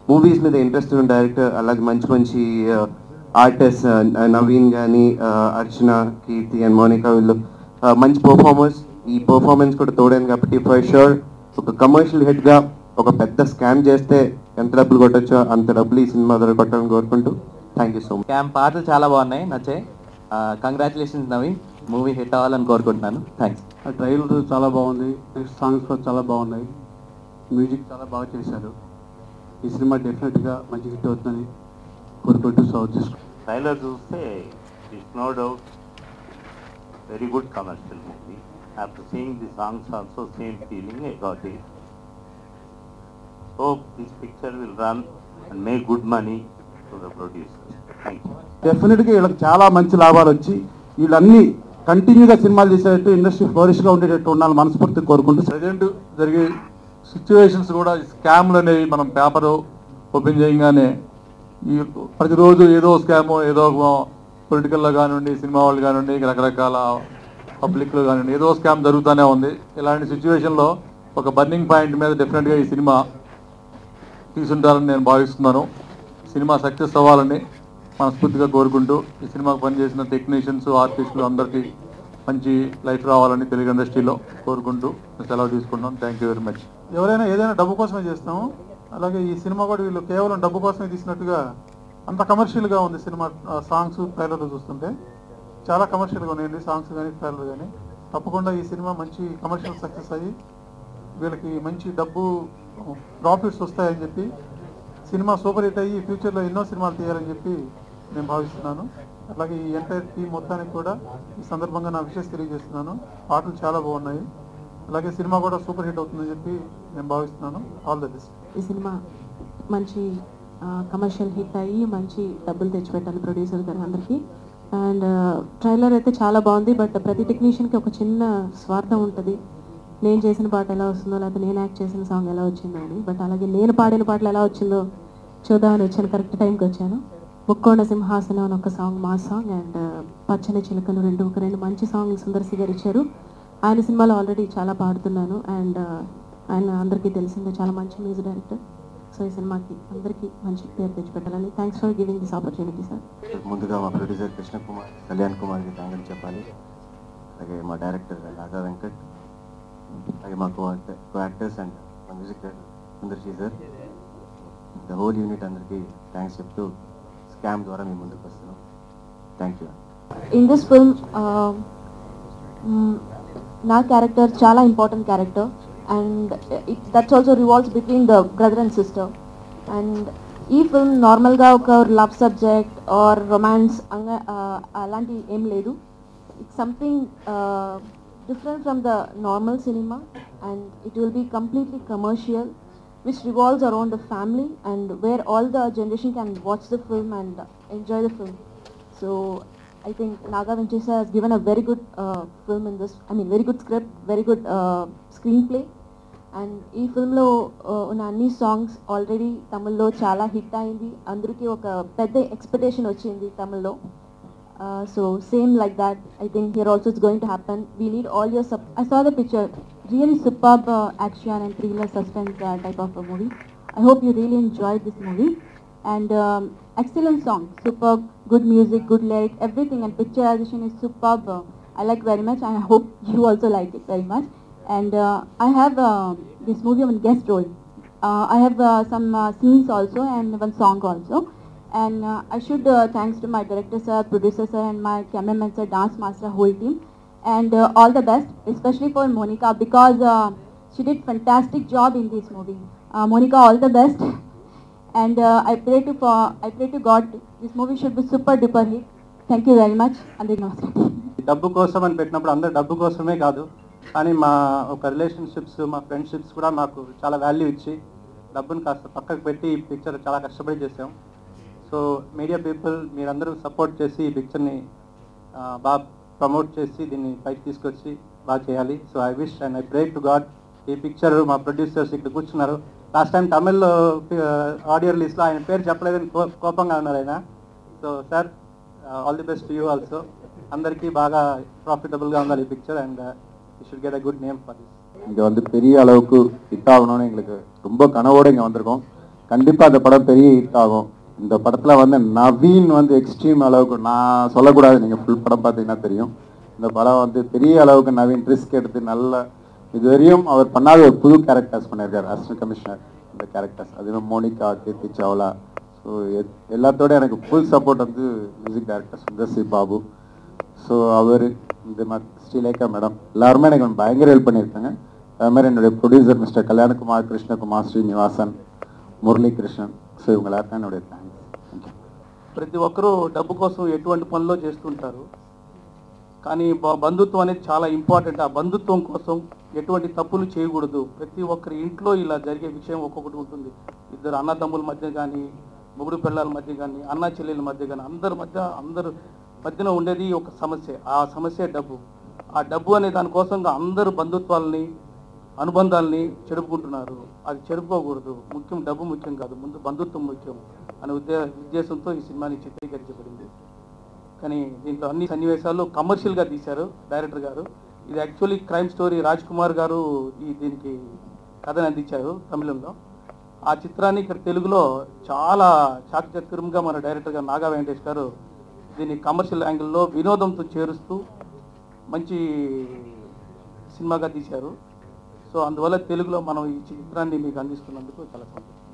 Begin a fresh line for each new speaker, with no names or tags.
Movies మీద interest ఉన్న director అలాగే మంచి మంచి ఆర్టిస్ట్ నవీన్ కానీ అర్చన కీర్తి అండ్ మోనికా వీళ్ళు ఆ, మంచి పర్ఫార్మర్స్ ఈ పర్ఫార్మెన్స్ కూడా తోడైంది కాబట్టి ఫర్ షూర్ ఒక కమర్షియల్ హిట్గా ఒక పెద్ద స్కామ్ చేస్తే ఎంత డబ్బులు కొట్టచ్చో అంత డబ్బులు ఈ సినిమా ద్వారా కొట్టాలని కోరుకుంటూ thank you so much
camp పాటలు చాలా బాగున్నాయి నచ్చాయి కంగ్రాచులేషన్స్ నవీన్ మూవీ హిట్ అవ్వాలని కోరుకుంటున్నాను థ్యాంక్స్
ఆ ట్రైలర్ చాలా బాగుంది నెక్స్ట్ సాంగ్స్ కూడా చాలా బాగున్నాయి మ్యూజిక్ చాలా బాగా చేశారు ఈ సినిమా డెఫినెట్గా మంచి హిట్ అవుతుందని కోరుకుంటూ సౌత్ తీసుకుంటాం
ట్రైలర్ చూస్తే it's no doubt very good commercial movie after seeing the songs also same feeling I got it hope this picture will run and make good money to the producer thank you
డెఫినెట్గా వీళ్ళకి చాలా మంచి లాభాలు వచ్చి వీళ్ళన్నీ కంటిన్యూగా సినిమాలు చేసేటట్టు industry ఫ్లోరిష్గా ఉండేటట్టు ఉండాలని మనస్ఫూర్తిగా కోరుకుంటూ
ప్రజెంట్ జరిగే సిచ్యువేషన్స్ కూడా స్కామ్లు అనేవి మనం పేపర్ ఓపెన్ చేయగానే ఈ ప్రతిరోజు ఏదో స్కామ్ ఏదో పొలిటికల్లో కానివ్వండి సినిమా వాళ్ళు కానివ్వండి రకరకాల పబ్లిక్లో కానివ్వండి ఏదో స్కామ్ జరుగుతూనే ఉంది ఇలాంటి సిచ్యువేషన్లో ఒక బర్నింగ్ పాయింట్ మీద డెఫినెట్గా ఈ సినిమా తీసుంటారని నేను భావిస్తున్నాను సినిమా సక్సెస్ అవ్వాలని మనస్ఫూర్తిగా కోరుకుంటూ ఈ సినిమాకు పనిచేసిన టెక్నీషియన్స్ ఆర్టిస్టులు అందరికీ మంచి లైఫ్ రావాలని తెలుగు ఇండస్ట్రీలో కోరుకుంటూ సెలవు తీసుకుంటాం థ్యాంక్ యూ వెరీ మచ్
ఎవరైనా ఏదైనా డబ్బు కోసమే చేస్తాము అలాగే ఈ సినిమా కూడా వీళ్ళు కేవలం డబ్బు కోసమే తీసినట్టుగా అంత కమర్షియల్గా ఉంది సినిమా సాంగ్స్ ట్రైలర్లు చూస్తుంటే చాలా కమర్షియల్గా ఉన్నాయండి సాంగ్స్ కానీ ట్రైలర్ కానీ తప్పకుండా ఈ సినిమా మంచి కమర్షియల్ సక్సెస్ అయ్యి వీళ్ళకి మంచి డబ్బు ప్రాఫిట్స్ వస్తాయని చెప్పి సినిమా సూపర్ హిట్ అయ్యి ఫ్యూచర్లో ఎన్నో సినిమాలు తీయాలని చెప్పి నేను భావిస్తున్నాను అలాగే ఈ ఎంటైర్ టీం మొత్తానికి కూడా ఈ సందర్భంగా నా విషయం తెలియజేస్తున్నాను పాటలు చాలా బాగున్నాయి అలాగే సినిమా కూడా సూపర్ హిట్ అవుతుందని చెప్పి నేను భావిస్తున్నాను ఆల్ ద బెస్ట్
ఈ సినిమా మంచి కమర్షియల్ హిట్ అయ్యి మంచి డబ్బులు తెచ్చిపెట్టాలి ప్రొడ్యూసర్ గారు అందరికీ అండ్ ట్రైలర్ అయితే చాలా బాగుంది బట్ ప్రతి టెక్నీషియన్కి ఒక చిన్న స్వార్థం ఉంటుంది నేను చేసిన పాట ఎలా వస్తుందో లేకపోతే నేను యాక్ట్ చేసిన సాంగ్ ఎలా వచ్చిందో అని బట్ అలాగే నేను పాడిన పాటలు ఎలా వచ్చిందో చూద్దామని వచ్చాను కరెక్ట్ టైంకి వచ్చాను ముక్కోణ సింహాసనం అని ఒక సాంగ్ మా సాంగ్ అండ్ పచ్చని చిలకలు రెండు ఒక రెండు మంచి సాంగ్లు సుందర్సి గారు ఇచ్చారు ఆయన సినిమాలో ఆల్రెడీ చాలా పాడుతున్నాను అండ్ ఆయన అందరికీ తెలిసిందే చాలా మంచి మ్యూజిక్ డైరెక్టర్ సో ఈ సినిమాకి అందరికీ మంచి పేరు తెచ్చిపెట్టాలని thanks for giving this opportunity sir
ముందుగా మా ప్రొడ్యూసర్ కృష్ణ కుమార్ కళ్యాణ్ కుమార్కి థ్యాంక్ చెప్పాలి అలాగే మా డైరెక్టర్ నాగా వెంకట్ అలాగే మా కో కో యాక్టర్స్ అండ్ మా music director Sundar sir the whole unit అందరికీ థ్యాంక్స్ చెప్తూ స్కామ్ ద్వారా మేము ముందుకు వస్తున్నాం thank you
in this film నా క్యారెక్టర్ చాలా important character and that's also revolves between the brother and sister and ఈ ఫిల్మ్ నార్మల్గా ఒక లవ్ సబ్జెక్ట్ ఆర్ రొమాన్స్ అలాంటి ఏం లేదు it's something different from the normal cinema and it will be completely commercial which revolves around the family and where all the generation can watch the film and enjoy the film. So I think Naga Venchesa has given a very good uh, film in this, I mean very good script, very good uh, screenplay. And ఈ ఫిల్మ్లో ఉన్న అన్ని songs already తమిళ్లో చాలా hit అయింది అందరికీ ఒక పెద్ద ఎక్స్పెక్టేషన్ వచ్చింది తమిళ్లో so same like that I think here also it's going to happen we need all your sup I saw the picture really superb action and thriller suspense type of movie I hope you really enjoy this movie and um, excellent song, superb, good music, good lyric, everything, and picturization is superb. Uh, I like very much, and I hope you also like it very much. And uh, I have uh, this movie on guest role. Uh, I have uh, some uh, scenes also and one song also. And uh, I should uh, thanks to my director sir, producer sir, and my cameraman sir, dance master, whole team. And uh, all the best, especially for Monica because uh, she did fantastic job in this movie. Uh, Monica, all the best. and uh, I pray to for I pray to God this movie should be super duper hit. Thank you very much. అందరికీ నమస్కారం
డబ్బు కోసం అని పెట్టినప్పుడు అందరు డబ్బు కోసమే కాదు కానీ మా ఒక రిలేషన్షిప్స్ మా ఫ్రెండ్షిప్స్ కూడా మాకు చాలా వాల్యూ ఇచ్చి డబ్బును కాస్త పక్కకు పెట్టి ఈ పిక్చర్ చాలా కష్టపడి చేసాం సో మీడియా పీపుల్ మీరందరూ సపోర్ట్ చేసి ఈ పిక్చర్ని బాగా ప్రమోట్ చేసి దీన్ని పైకి తీసుకొచ్చి బాగా చేయాలి so I wish and I pray to God ఈ పిక్చర్ మా ప్రొడ్యూసర్స్ ఇక్కడ కూర్చున్నారు లాస్ట్ టైం తమిళ్లో ఆడియో రిలీజ్లో ఆయన పేరు చెప్పలేదని కో- కోపంగా ఉన్నారు ఆయన so sir all the best you also అందరికీ బాగా ப்ராஃபிட்டபுள்గా ఉండాలి ఈ picture and you should get a good name for this
இங்கே வந்து பெரிய அளவுக்கு ஹிட் ஆகணும்னு எங்களுக்கு ரொம்ப கனவோடு இங்கே வந்திருக்கோம் கண்டிப்பாக அந்த படம் பெரிய ஹிட் ஆகும் இந்த படத்தில் வந்து நவீன் வந்து எக்ஸ்ட்ரீம் அளவுக்கு நான் சொல்லக்கூடாது நீங்கள் ஃபுல் படம் பார்த்தீங்கன்னா தெரியும் இந்த படம் வந்து பெரிய அளவுக்கு நவீன் ரிஸ்க் எடுத்து நல்ல இதுவரையும் அவர் பண்ணாத ஒரு புது கேரக்டர்ஸ் பண்ணியிருக்காரு அசிஸ்டன்ட் கமிஷனர் இந்த கேரக்டர்ஸ் அதுவே மோனிகா கீர்த்தி சாவ்லா ஸோ எல்லாத்தோட எனக்கு ஃபுல் சப்போர்ட் வந்து music director Sundar C Babu so அவர் இந்த மாதிரி ஸ்ரீலேகா மேடம் எல்லாருமே எனக்கு பயங்கர ஹெல்ப் பண்ணியிருக்காங்க அது மாதிரி என்னுடைய producer mister Kalyanakumar Krishnakumar Srinivasan Murali Krishnan so இவங்க எல்லாருக்கும் என்னுடைய தேங்க்ஸ் தேங்க்யூ
ప్రతి ఒక్కరూ డబ్బు కోసం ఎటువంటి పనులు చేస్తుంటారు కానీ బ- బంధుత్వం అనేది చాలా ఇంపార్టెంట్ ఆ బంధుత్వం కోసం ఎటువంటి తప్పులు చేయకూడదు ప్రతి ఒక్కరి ఇంట్లో ఇలా జరిగే విషయం ఒక్కొక్కటి ఉంటుంది ఇద్దరు అన్నదమ్ముల మధ్య కానీ మొగుడు పిల్లల మధ్య కానీ అన్న చెల్లెల మధ్య కానీ అందరి మధ్య అందరు మధ్యన ఉండేది ఒక సమస్య ఆ సమస్య డబ్బు ఆ డబ్బు అనే దానికోసంగా అందరు బంధుత్వాలని అనుబంధాలని చెడుపుకుంటున్నారు అది చెడుపుకోకూడదు ముఖ్యం డబ్బు ముఖ్యం కాదు ముందు బంధుత్వం ముఖ్యం అనే ఉద్దే ఉద్దేశంతో ఈ సినిమాని చిత్రీకరించబడింది కానీ దీంట్లో అన్ని సన్నివేశాలు కమర్షియల్గా తీశారు డైరెక్టర్ గారు ఇది actually crime story Raj Kumar గారు ఈ దీనికి కథని అందించారు తమిళంలో ఆ చిత్రాన్ని ఇక్కడ తెలుగులో చాలా చాకచక్యంగా మన డైరెక్టర్ గారు నాగా వెంకటేష్ గారు దీన్ని కమర్షియల్ యాంగిల్లో వినోదంతో చేరుస్తూ మంచి సినిమాగా తీశారు సో అందువల్ల తెలుగులో మనం ఈ చిత్రాన్ని మీకు అందిస్తున్నందుకు చాలా సంతోషం